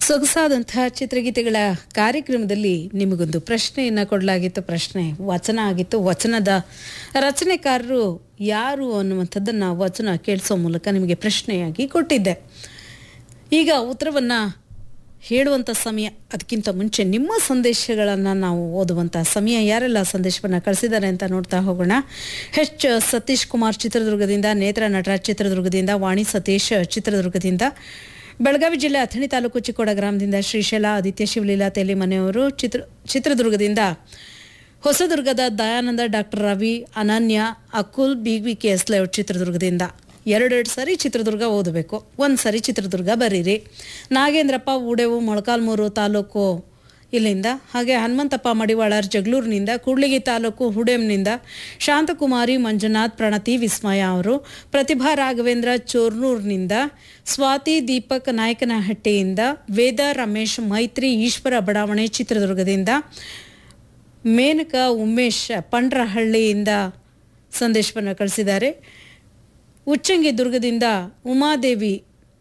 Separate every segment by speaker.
Speaker 1: ಸೊಗಸಾದಂತಹ ಚಿತ್ರಗೀತೆಗಳ ಕಾರ್ಯಕ್ರಮದಲ್ಲಿ ನಿಮಗೊಂದು ಪ್ರಶ್ನೆಯನ್ನು ಕೊಡಲಾಗಿತ್ತು ಪ್ರಶ್ನೆ ವಚನ ಆಗಿತ್ತು ವಚನದ ರಚನೆಕಾರರು ಯಾರು ಅನ್ನುವಂಥದ್ದನ್ನು ವಚನ ಕೇಳಿಸೋ ಮೂಲಕ ನಿಮಗೆ ಪ್ರಶ್ನೆಯಾಗಿ ಕೊಟ್ಟಿದ್ದೆ ಈಗ ಉತ್ತರವನ್ನು ಹೇಳುವಂಥ ಸಮಯ ಅದಕ್ಕಿಂತ ಮುಂಚೆ ನಿಮ್ಮ ಸಂದೇಶಗಳನ್ನು ನಾವು ಓದುವಂಥ ಸಮಯ ಯಾರೆಲ್ಲ ಸಂದೇಶವನ್ನು ಕಳಿಸಿದ್ದಾರೆ ಅಂತ ನೋಡ್ತಾ ಹೋಗೋಣ ಹೆಚ್ ಸತೀಶ್ ಕುಮಾರ್ ಚಿತ್ರದುರ್ಗದಿಂದ ನೇತ್ರ ನಟರಾಜ್ ಚಿತ್ರದುರ್ಗದಿಂದ ವಾಣಿ ಸತೀಶ್ ಚಿತ್ರದುರ್ಗದಿಂದ ಬೆಳಗಾವಿ ಜಿಲ್ಲೆ ಅಥಣಿ ತಾಲೂಕು ಚಿಕ್ಕೋಡ ಗ್ರಾಮದಿಂದ ಶ್ರೀಶೈಲ ಆದಿತ್ಯ ಶಿವಲೀಲಾ ತೆಲಿ ಮನೆಯವರು ಚಿತ್ರ ಚಿತ್ರದುರ್ಗದಿಂದ ಹೊಸದುರ್ಗದ Dayananda doctor Ravi Ananya Akul B V K S layout ಚಿತ್ರದುರ್ಗದಿಂದ ಎರಡೆರಡು ಸರಿ ಚಿತ್ರದುರ್ಗ ಓದಬೇಕು ಒಂದು ಸರಿ ಚಿತ್ರದುರ್ಗ ಬರೀರಿ ನಾಗೇಂದ್ರಪ್ಪ ಊಡೆವು ಮೊಳಕಾಲ್ಮೂರು ತಾಲೂಕು ಇಲ್ಲಿಂದ ಹಾಗೆ ಹನುಮಂತಪ್ಪ ಮಡಿವಾಳರ್ ಜಗಳೂರಿನಿಂದ ಕೂಡ್ಲಿಗಿ ತಾಲೂಕು ಹುಡೆಂನಿಂದ ಶಾಂತಕುಮಾರಿ ಮಂಜುನಾಥ್ ಪ್ರಣತಿ ವಿಸ್ಮಯ ಅವರು ಪ್ರತಿಭಾ ರಾಘವೇಂದ್ರ ಚೋರ್ನೂರ್ನಿಂದ ಸ್ವಾತಿ ದೀಪಕ್ ನಾಯಕನಹಟ್ಟಿಯಿಂದ ವೇದ ರಮೇಶ್ ಮೈತ್ರಿ ಈಶ್ವರ ಬಡಾವಣೆ ಚಿತ್ರದುರ್ಗದಿಂದ ಮೇನಕಾ ಉಮೇಶ್ ಪಂಡ್ರಹಳ್ಳಿಯಿಂದ ಸಂದೇಶವನ್ನು ಕಳಿಸಿದ್ದಾರೆ ಉಚ್ಚಂಗಿ ದುರ್ಗದಿಂದ ಉಮಾದೇವಿ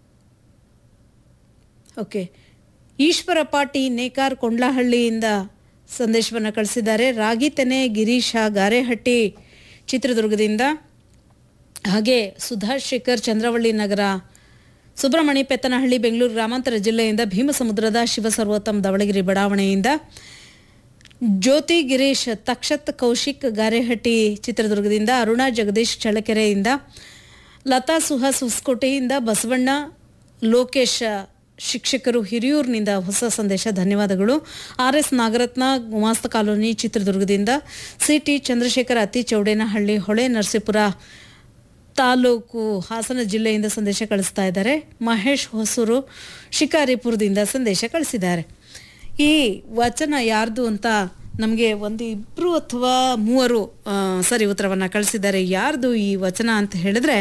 Speaker 1: ಓಕೆ ಈಶ್ವರ ಪಾಟಿ ನೇಕಾರ್ ಕೊಂಡ್ಲಹಳ್ಳಿಯಿಂದ ಸಂದೇಶವನ್ನು ಕಳಿಸಿದ್ದಾರೆ ರಾಗಿತೆನೆ ಗಿರೀಶ ಗಾರೆಹಟ್ಟಿ ಚಿತ್ರದುರ್ಗದಿಂದ ಹಾಗೆ ಸುಧಾಶ್ ಶೇಖರ್ ಚಂದ್ರವಳ್ಳಿ ನಗರ ಸುಬ್ರಹ್ಮಣಿ ಪೆತ್ತನಹಳ್ಳಿ ಬೆಂಗಳೂರು ಗ್ರಾಮಾಂತರ ಜಿಲ್ಲೆಯಿಂದ ಭೀಮಸಮುದ್ರದ ಶಿವಸರ್ವೋತ್ತಮ್ ಧವಳಗಿರಿ ಬಡಾವಣೆಯಿಂದ ಜ್ಯೋತಿ ಗಿರೀಶ್ ತಕ್ಷತ್ ಕೌಶಿಕ್ ಗಾರೆಹಟ್ಟಿ ಚಿತ್ರದುರ್ಗದಿಂದ ಅರುಣಾ ಜಗದೀಶ್ ಚಳ್ಳಕೆರೆಯಿಂದ ಲತಾ ಸುಹಾಸ್ ಹೊಸಕೋಟೆಯಿಂದ ಬಸವಣ್ಣ ಲೋಕೇಶ್ ಶಿಕ್ಷಕರು ಹಿರಿಯೂರಿನಿಂದ ಹೊಸ ಸಂದೇಶ ಧನ್ಯವಾದಗಳು ಆರ್ ಎಸ್ ನಾಗರತ್ನ ಗುಮಾಸ್ತ ಕಾಲೋನಿ ಚಿತ್ರದುರ್ಗದಿಂದ ಸಿ ಟಿ ಚಂದ್ರಶೇಖರ್ ಅತಿ ಚೌಡೇನಹಳ್ಳಿ ಹೊಳೆ ನರಸೀಪುರ ತಾಲೂಕು ಹಾಸನ ಜಿಲ್ಲೆಯಿಂದ ಸಂದೇಶ ಕಳಿಸ್ತಾ ಇದ್ದಾರೆ ಮಹೇಶ್ ಹೊಸೂರು ಶಿಕಾರಿಪುರದಿಂದ ಸಂದೇಶ ಕಳಿಸಿದ್ದಾರೆ ಈ ವಚನ ಯಾರ್ದು ಅಂತ ನಮಗೆ ಒಂದು ಇಬ್ಬರು ಅಥವಾ ಮೂವರು ಆ, ಸರಿ ಉತ್ತರವನ್ನು ಕಳಿಸಿದ್ದಾರೆ ಯಾರ್ದು ಈ ವಚನ ಅಂತ ಹೇಳಿದ್ರೆ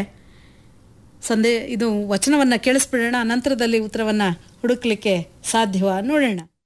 Speaker 1: ಸಂದೇ ಇದು ವಚನವನ್ನು ಕೇಳಿಸ್ಬಿಡೋಣ ಅನಂತರದಲ್ಲಿ ಉತ್ತರವನ್ನು ಹುಡುಕ್ಲಿಕ್ಕೆ ಸಾಧ್ಯವಾ ನೋಡೋಣ